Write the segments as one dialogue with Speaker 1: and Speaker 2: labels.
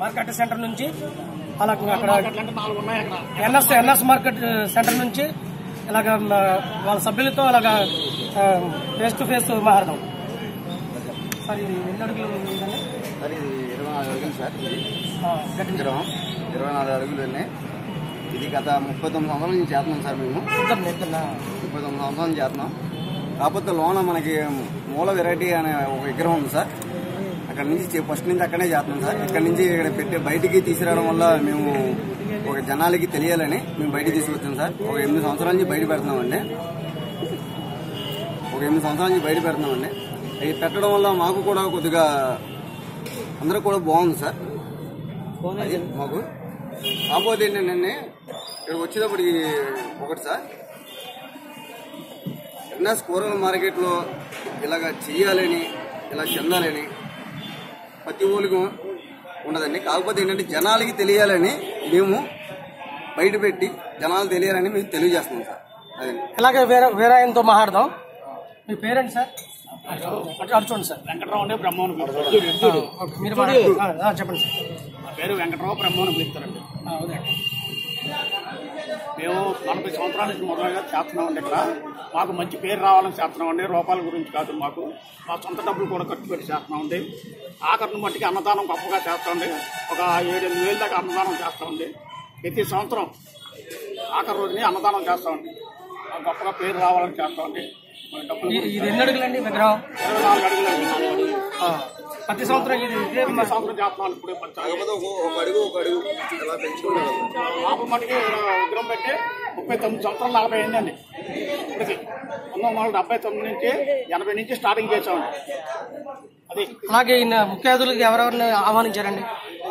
Speaker 1: Market centre నుంచి అలా అక్కడ ఎన్ఎస్ ఎన్ఎస్ మార్కెట్ సెంటర్ నుంచి ఇలాగ మ, వాళ్ళ సభ్యులతో అలాగా ఫేస్ టు ఫేస్ మాట్లాడదాం సార్ ఇది ఎన్ని అడుగులు ఇదండి?
Speaker 2: సార్ ఇది ఇరవై నాలుగు అడుగులు సార్ ఇది
Speaker 1: ఆ, గట్టి
Speaker 2: విగ్రహం ఇరవై నాలుగు అడుగులు ఉన్నాయి ఇది గత ముప్పై తొమ్మిది సంవత్సరాల నుంచి చేస్తున్నాం సార్ మేము
Speaker 1: ఇద్దరు ఇద్దరు
Speaker 2: ముప్పై తొమ్మిది సంవత్సరాల నుంచి చేస్తున్నాం కాకపోతే లోన మనకి మూల వెరైటీ అనే ఒక విగ్రహం ఉంది సార్ అక్కడ నుంచి చే- ఫస్ట్ నుంచి అక్కడే చేస్తున్నాం సార్ ఇక్కడ నుంచి ఇక్కడ పెట్టి బయటికి తీసుకురావడం వల్ల మేము ఒక జనాలకి తెలియాలని మేము బయటికి తీసుకొచ్చాం సార్ ఒక ఎనిమిది సంవత్సరాల నుంచి బయట పెడుతున్నామండి ఒక ఎనిమిది సంవత్సరాల నుంచి బయట పెడుతున్నామండి ఇది పెట్టడం వల్ల మాకు కూడా కొద్దిగా అందరూ కూడా బాగుంది సార్ అది మాకు కాకపోతే ఏంటంటే ఇక్కడ వచ్చేటప్పటికి ఒకటి సార్ ఎన్ఎస్ కూరగాయల మార్కెట్లో ఇలాగ చెయ్యాలని ఇలా చెందాలని ప్రతి ఊరికి ఉండదండి కాకపోతే ఏంటంటే జనాలకి తెలియాలని మేము బయట పెట్టి జనాలు తెలియాలని మేము తెలియజేస్తున్నాం సార్ అదండి
Speaker 1: ఇలాగే వేరే వేరే ఆయనతో మాట్లాడదాం మీ పేరెంట్ సార్ అటు అటు చూడండి సార్
Speaker 3: వెంకటరావు అంటే బ్రహ్మను
Speaker 1: ఆ, ఓకే, మీరు మాట్లాడండి. ఆ, ఆ, చెప్పండి సార్
Speaker 3: నా పేరు వెంకటరావు బ్రహ్మను పిలుస్తారండి
Speaker 1: ఆ, అదే
Speaker 3: మేము నలభై సంవత్సరాల నుంచి మొదలుగా చేస్తున్నామండి ఇక్కడ మాకు మంచి పేరు రావాలని చేస్తున్నామండి రూపాయల గురించి కాదు మాకు మా సొంత డబ్బులు కూడా ఖర్చు పెట్టి చేస్తున్నామండి ఆఖరిని మట్టికి అన్నదానం గొప్పగా చేస్తామండి ఒక ఏడెనిమిది వేల దాకా అన్నదానం చేస్తామండి ప్రతి సంవత్సరం ఆఖరి రోజుని అన్నదానం చేస్తామండి మాకు గొప్పగా పేరు రావాలని చేస్తామండి మా డబ్బులు
Speaker 1: ఇది ఇది ఎన్ని అడుగులండి విగ్రహం
Speaker 3: ఇరవై నాలుగు అడుగులండి నాలుగు అడుగులు.
Speaker 1: ఆ, ప్రతి సంవత్సరం ఇది ఇదే
Speaker 3: ప్రతి సంవత్సరం చేస్తున్నాం ఇప్పుడే పంచాలి
Speaker 2: కాకపోతే ఒక ఒక అడుగు ఒక అడుగు ఇలా పెంచుకుంటారు
Speaker 3: పాప మటుకి విగ్రహం పెట్టి ముప్పై తొమ్మిది సంవత్సరాలు నలభై అయిందండి ఇప్పటికి పంతొమ్మిది వందల డెబ్బై తొమ్మిది నుంచి ఎనభై నుంచి స్టార్టింగ్ చేసామండి అది
Speaker 1: అలాగే ఈయన ముఖ్య అతిథులకు ఎవరెవరిని ఆహ్వానించారండి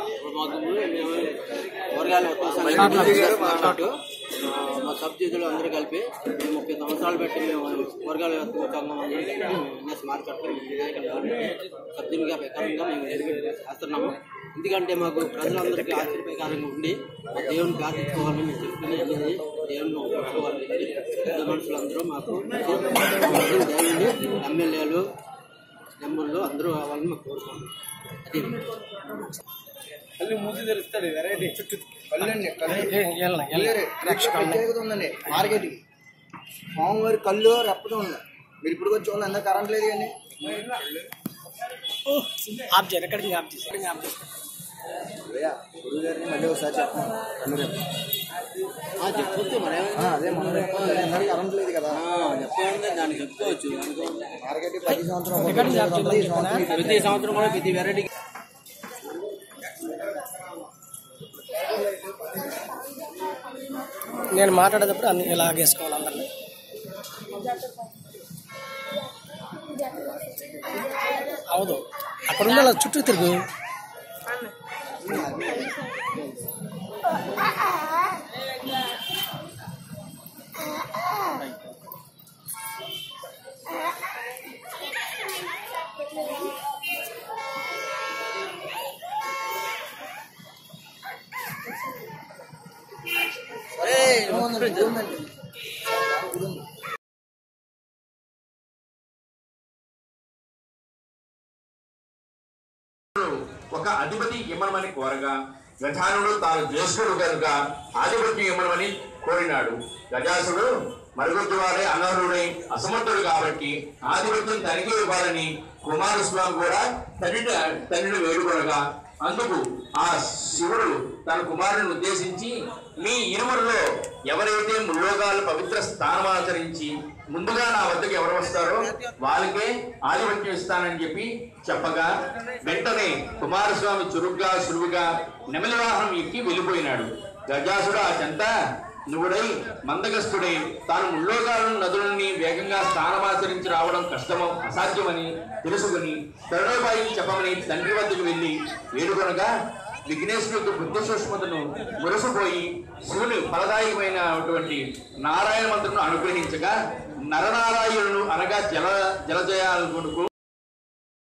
Speaker 4: కూరగాయలు ఉత్పత్తి మా సబ్సిడీలు అందరూ కలిపి మేము ముప్పై సంవత్సరాలు పెట్టి మేము కూరగాయలు ఎన్ఎస్ మార్కెట్లో సబ్సిడీగా ప్రకారంగా మేము నిలబెట్టి చేస్తున్నాము ఎందుకంటే మాకు ప్రజలందరికీ ఆశ్చర్యప్రకారంగా ఉండి మా దేవుని ప్రార్థించుకోవాలని మేము చెప్తున్నా అనేది దేవుని ఒప్పుకోవాలని పెద్ద మనుషులందరూ మాకు దేవుని ఎమ్మెల్యేలు నెంబర్లు అందరూ కావాలని మాకు కోరుకుంటున్నాం అది
Speaker 2: కళ్ళు మూసి తెరుస్తాడు వెరైటీ చుట్టూ కళ్ళు అండి
Speaker 1: ఏ, వెళ్ళండి, వెళ్ళండి.
Speaker 2: ప్రత్యేకత ఉందండి మార్కెట్ కి మామూలు కళ్ళు రెప్పతో ఉంది మీరు ఇప్పుడు వచ్చి చూడండి అందరూ కరెంట్ లేదు కానీ
Speaker 1: ఆఫ్ చేయండి ఎక్కడికి ఆఫ్ చేసి ఎక్కడికి ఆఫ్ చేసి
Speaker 2: గురువు గారిని మళ్ళీ ఒకసారి చెప్తాను కళ్ళు రెప్ప
Speaker 4: చెప్పుకోవచ్చు మనం
Speaker 2: ఆ, అదే మన రెప్ప అందరూ కరెంట్ లేదు కదా
Speaker 4: చెప్పుకోవాలి దాన్ని చెప్పుకోవచ్చు
Speaker 2: మార్కెట్ ప్రతి సంవత్సరం
Speaker 1: ఎక్కడి నుంచి ఆఫ్
Speaker 2: ఉంటుంది. ఈ సంవత్సరం
Speaker 4: ప్రతి సంవత్సరం కూడా ప్రతి వెరైటీ
Speaker 1: నేను మాట్లాడేటప్పుడు అన్ని ఇలాగేసుకోవాలి అందరినీ అవదు అక్కడ ఉండే అలా చుట్టూ తిరుగు
Speaker 5: ఒక అధిపతి ఇమ్మనమని కోరగా గజానుడు తాను జ్యేష్ఠుడు కనుక ఆధిపత్యం ఇమ్మనమని కోరినాడు గజాసుడు మరుగుద్దు వారే అనర్హుడై అసమర్థుడు కాబట్టి ఆధిపత్యం తనకే ఇవ్వాలని కుమారస్వామి కూడా తండ్రి తండ్రిని వేడుకొనగా అందుకు ఆ శివుడు తన కుమారుని ఉద్దేశించి మీ ఇరువురిలో ఎవరైతే ముల్లోకాలు పవిత్ర స్థానమాచరించి ముందుగా నా వద్దకు ఎవరు వస్తారో వాళ్ళకే ఆధిపత్యం ఇస్తానని చెప్పి చెప్పగా వెంటనే కుమారస్వామి చురుగ్గా సులువుగా నెమలి వాహనం ఎక్కి వెళ్ళిపోయినాడు గజాసుడు ఆ చెంత నువ్వుడై మందగస్తుడై తాను ముల్లోకాలను నదులని వేగంగా స్థానమాచరించి రావడం కష్టమో అసాధ్యమని తెలుసుకుని తరుణోపాయం చెప్పమని తండ్రి వద్దకు వెళ్లి వేడుకొనగా విఘ్నేశ్వరుడు బుద్ధి సూక్ష్మతను మురసిపోయి శివుని ఫలదాయకమైనటువంటి నారాయణ మంత్రులను అనుగ్రహించగా నరనారాయణుడు అనగా జల జలజయాలకు